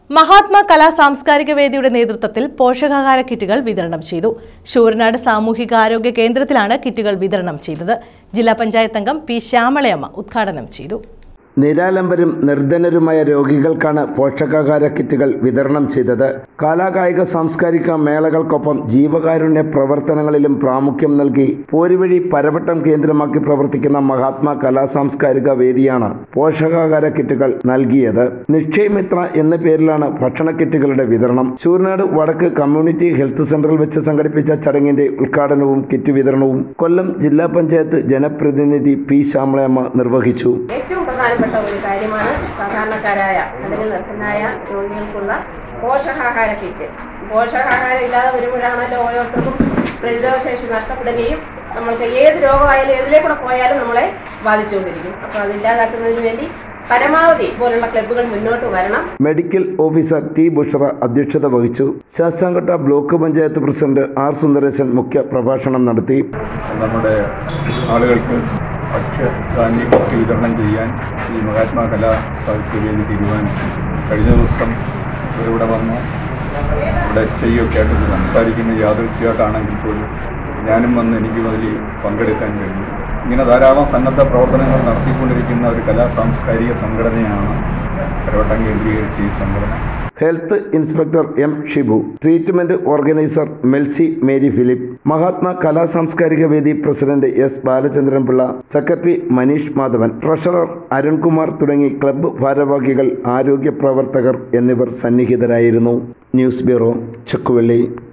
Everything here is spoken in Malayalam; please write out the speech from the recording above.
മഹാത്മാ കലാ സാംസ്കാരിക വേദിയുടെ നേതൃത്വത്തിൽ പോഷകാഹാര കിറ്റുകൾ വിതരണം ചെയ്തു ശൂരനാട് സാമൂഹികാരോഗ്യ കേന്ദ്രത്തിലാണ് കിറ്റുകൾ വിതരണം ചെയ്തത് ജില്ലാ പഞ്ചായത്ത് അംഗം പി ശ്യാമളയമ്മ ഉദ്ഘാടനം ചെയ്തു നിരാലംബരും നിർധനരുമായ രോഗികൾക്കാണ് പോഷകാഹാര കിറ്റുകൾ വിതരണം ചെയ്തത് കലാകായിക സാംസ്കാരിക മേളകൾക്കൊപ്പം ജീവകാരുണ്യ പ്രവർത്തനങ്ങളിലും പ്രാമുഖ്യം നൽകി പോരുവഴി പരവട്ടം കേന്ദ്രമാക്കി പ്രവർത്തിക്കുന്ന മഹാത്മാ കലാ സാംസ്കാരിക വേദിയാണ് പോഷകാഹാര കിറ്റുകൾ നൽകിയത് നിക്ഷയമിത്ര എന്ന പേരിലാണ് ഭക്ഷണ കിറ്റുകളുടെ വിതരണം ചൂർനാട് വടക്ക് കമ്മ്യൂണിറ്റി ഹെൽത്ത് സെന്ററിൽ വെച്ച് സംഘടിപ്പിച്ച ചടങ്ങിന്റെ ഉദ്ഘാടനവും കിറ്റ് വിതരണവും കൊല്ലം ജില്ലാ പഞ്ചായത്ത് ജനപ്രതിനിധി പി ശ്യാമളയമ്മ നിർവഹിച്ചു ഏറ്റവും പ്രധാനപ്പെട്ട ഒരു കാര്യമാണ് സാധാരണക്കാരായ അല്ലെങ്കിൽ നിർദ്ധനായ രോഗികൾക്കുള്ള പോഷകാഹാര കിറ്റ് പോഷകാഹാരം ഇല്ലാതെ വരുമ്പോഴാണല്ലോ ഓരോരുത്തർക്കും പ്രതിരോധശേഷി നഷ്ടപ്പെടുകയും നമ്മൾക്ക് ഏത് രോഗമായാലും ഏതിലേക്കൂടെ പോയാലും നമ്മളെ ബാധിച്ചുകൊണ്ടിരിക്കും അപ്പോൾ അതില്ലാതാക്കുന്നതിന് വേണ്ടി പരമാവധി പോലുള്ള ക്ലബ്ബുകൾ മുന്നോട്ട് വരണം മെഡിക്കൽ ഓഫീസർ ടി ബുഷറ അധ്യക്ഷത വഹിച്ചു Sasthamcotta block panchayat president R Sundaresan മുഖ്യ പ്രഭാഷണം നടത്തി നമ്മുടെ ആളുകൾക്ക് ഭക്ഷ്യധാന്യ കിറ്റ് വിതരണം ചെയ്യാൻ ഈ മഹാത്മാ കലാ സാഹിത്യവേദി തീരുമാനിച്ചു കഴിഞ്ഞ ദിവസം ഇവിടെ വന്ന് ഇവിടെ ചെയ്യുകയൊക്കെ ആയിട്ട് സംസാരിക്കുന്ന യാദൃച്ഛികമായിട്ടാണെങ്കിൽ പോലും ഞാനും വന്ന് എനിക്കും അതിൽ പങ്കെടുക്കാൻ കഴിഞ്ഞു ഇങ്ങനെ ധാരാളം സന്നദ്ധ പ്രവർത്തനങ്ങൾ നടത്തിക്കൊണ്ടിരിക്കുന്ന ഒരു കലാ സാംസ്കാരിക സംഘടനയാണ് കരോട്ടം കേന്ദ്രീകരിച്ച ഈ സംഘടന health inspector M Shibu treatment organiser Melsy Mary Philip Mahatma Kala Samskarika Vedi president S Balachandran Pillai secretary Maneesh Madhavan treasurer Arunkumar തുടങ്ങി ക്ലബ്ബ് ഭാരവാഹികൾ ആരോഗ്യ പ്രവർത്തകർ എന്നിവർ സന്നിഹിതരായിരുന്നു ന്യൂസ് ബ്യൂറോ ചക്കുവള്ളി